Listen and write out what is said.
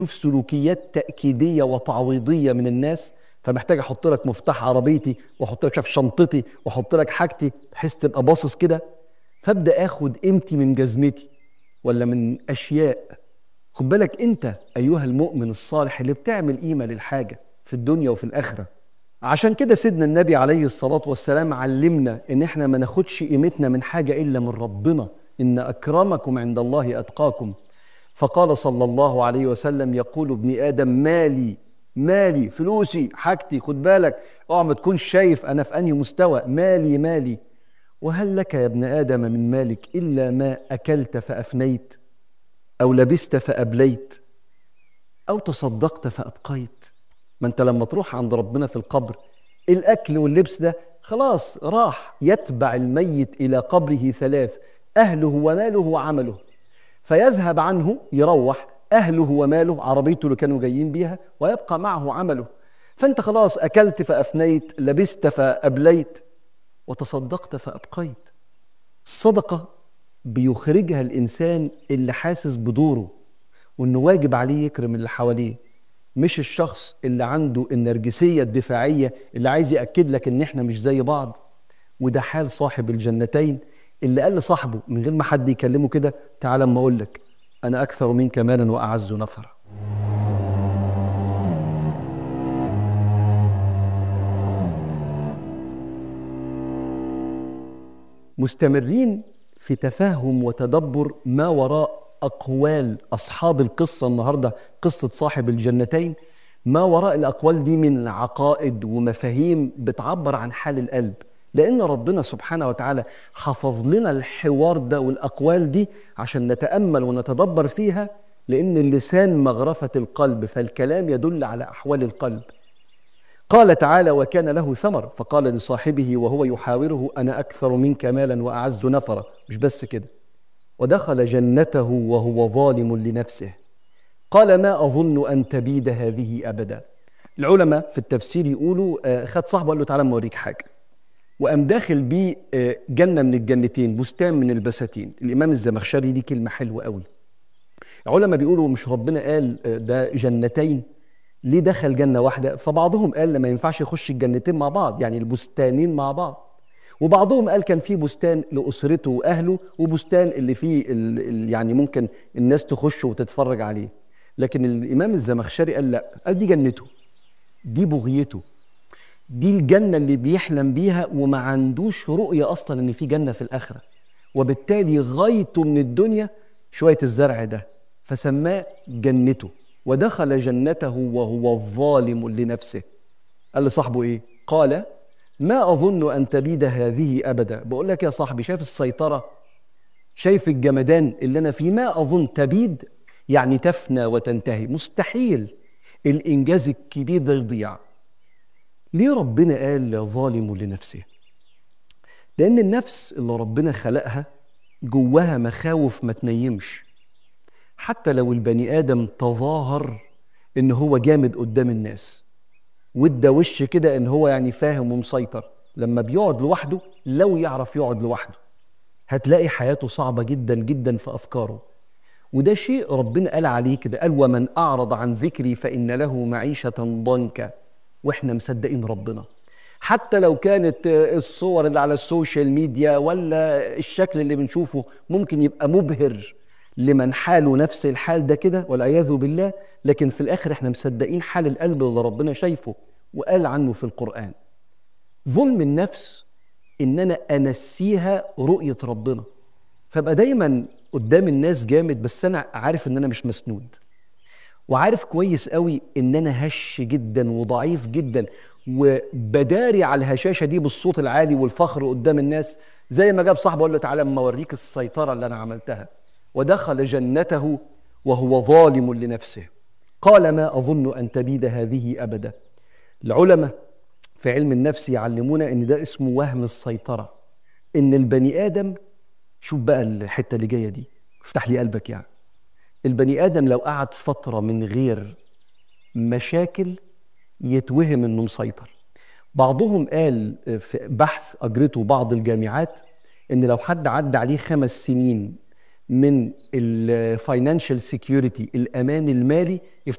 شوف سلوكيات تأكيدية وتعويضية من الناس فمحتاج احط لك مفتاح عربيتي واحط لك شاف شنطتي واحط لك حاجتي بحيث تبقى باصص كده فابدا اخد قيمتي من جزمتي ولا من اشياء خد بالك انت ايها المؤمن الصالح اللي بتعمل قيمه للحاجه في الدنيا وفي الاخره عشان كده سيدنا النبي عليه الصلاه والسلام علمنا ان احنا ما ناخدش قيمتنا من حاجه الا من ربنا ان اكرمكم عند الله اتقاكم فقال صلى الله عليه وسلم يقول ابن ادم مالي مالي فلوسي حاجتي خد بالك اوعى ما تكونش شايف انا في انهي مستوى مالي مالي وهل لك يا ابن ادم من مالك الا ما اكلت فافنيت او لبست فابليت او تصدقت فابقيت ما انت لما تروح عند ربنا في القبر الاكل واللبس ده خلاص راح يتبع الميت الى قبره ثلاث اهله وماله وعمله فيذهب عنه يروح اهله وماله عربيته اللي كانوا جايين بيها ويبقى معه عمله فانت خلاص اكلت فافنيت لبست فابليت وتصدقت فابقيت الصدقه بيخرجها الانسان اللي حاسس بدوره وانه واجب عليه يكرم اللي حواليه مش الشخص اللي عنده النرجسيه الدفاعيه اللي عايز ياكد لك ان احنا مش زي بعض وده حال صاحب الجنتين اللي قال لصاحبه من غير ما حد يكلمه كده تعالى اما اقول لك انا اكثر منك مالا واعز نفرا مستمرين في تفهم وتدبر ما وراء اقوال اصحاب القصه النهارده قصه صاحب الجنتين ما وراء الاقوال دي من عقائد ومفاهيم بتعبر عن حال القلب لان ربنا سبحانه وتعالى حفظ لنا الحوار ده والاقوال دي عشان نتامل ونتدبر فيها لان اللسان مغرفه القلب فالكلام يدل على احوال القلب قال تعالى وكان له ثمر فقال لصاحبه وهو يحاوره انا اكثر منك مالا واعز نفرا مش بس كده ودخل جنته وهو ظالم لنفسه قال ما اظن ان تبيد هذه ابدا العلماء في التفسير يقولوا آه، خد صاحبه قال له تعالى اما اوريك حاجه وقام داخل بيه آه، جنه من الجنتين بستان من البساتين الامام الزمخشري ليه كلمه حلوه قوي علماء بيقولوا مش ربنا قال آه، ده جنتين ليه دخل جنه واحده فبعضهم قال ما ينفعش يخش الجنتين مع بعض يعني البستانين مع بعض وبعضهم قال كان في بستان لاسرته واهله وبستان اللي فيه ال- ال- يعني ممكن الناس تخش وتتفرج عليه لكن الامام الزمخشري قال لا قال دي جنته دي بغيته دي الجنه اللي بيحلم بيها وما عندوش رؤيه اصلا ان في جنه في الاخره وبالتالي غايته من الدنيا شويه الزرع ده فسماه جنته ودخل جنته وهو ظالم لنفسه قال لصاحبه ايه قال ما اظن ان تبيد هذه ابدا بقول لك يا صاحبي شايف السيطره شايف الجمدان اللي انا فيه ما اظن تبيد يعني تفنى وتنتهي مستحيل الانجاز الكبير ده يضيع ليه ربنا قال ظالم لنفسه لان النفس اللي ربنا خلقها جواها مخاوف ما تنيمش حتى لو البني ادم تظاهر ان هو جامد قدام الناس وادى وش كده ان هو يعني فاهم ومسيطر لما بيقعد لوحده لو يعرف يقعد لوحده هتلاقي حياته صعبة جدا جدا في أفكاره وده شيء ربنا قال عليه كده قال ومن أعرض عن ذكري فإن له معيشة ضنكا وإحنا مصدقين ربنا حتى لو كانت الصور اللي على السوشيال ميديا ولا الشكل اللي بنشوفه ممكن يبقى مبهر لمن حاله نفس الحال ده كده والعياذ بالله لكن في الآخر إحنا مصدقين حال القلب اللي ربنا شايفه وقال عنه في القرآن ظلم النفس ان انا انسيها رؤيه ربنا فابقى دايما قدام الناس جامد بس انا عارف ان انا مش مسنود وعارف كويس قوي ان انا هش جدا وضعيف جدا وبداري على الهشاشه دي بالصوت العالي والفخر قدام الناس زي ما جاب صاحبه قال له تعالى اما اوريك السيطره اللي انا عملتها ودخل جنته وهو ظالم لنفسه قال ما اظن ان تبيد هذه ابدا العلماء في علم النفس يعلمونا ان ده اسمه وهم السيطره ان البني ادم شوف بقى الحته اللي جايه دي افتح لي قلبك يعني البني ادم لو قعد فتره من غير مشاكل يتوهم انه مسيطر بعضهم قال في بحث اجرته بعض الجامعات ان لو حد عدى عليه خمس سنين من الفاينانشال سيكيورتي الامان المالي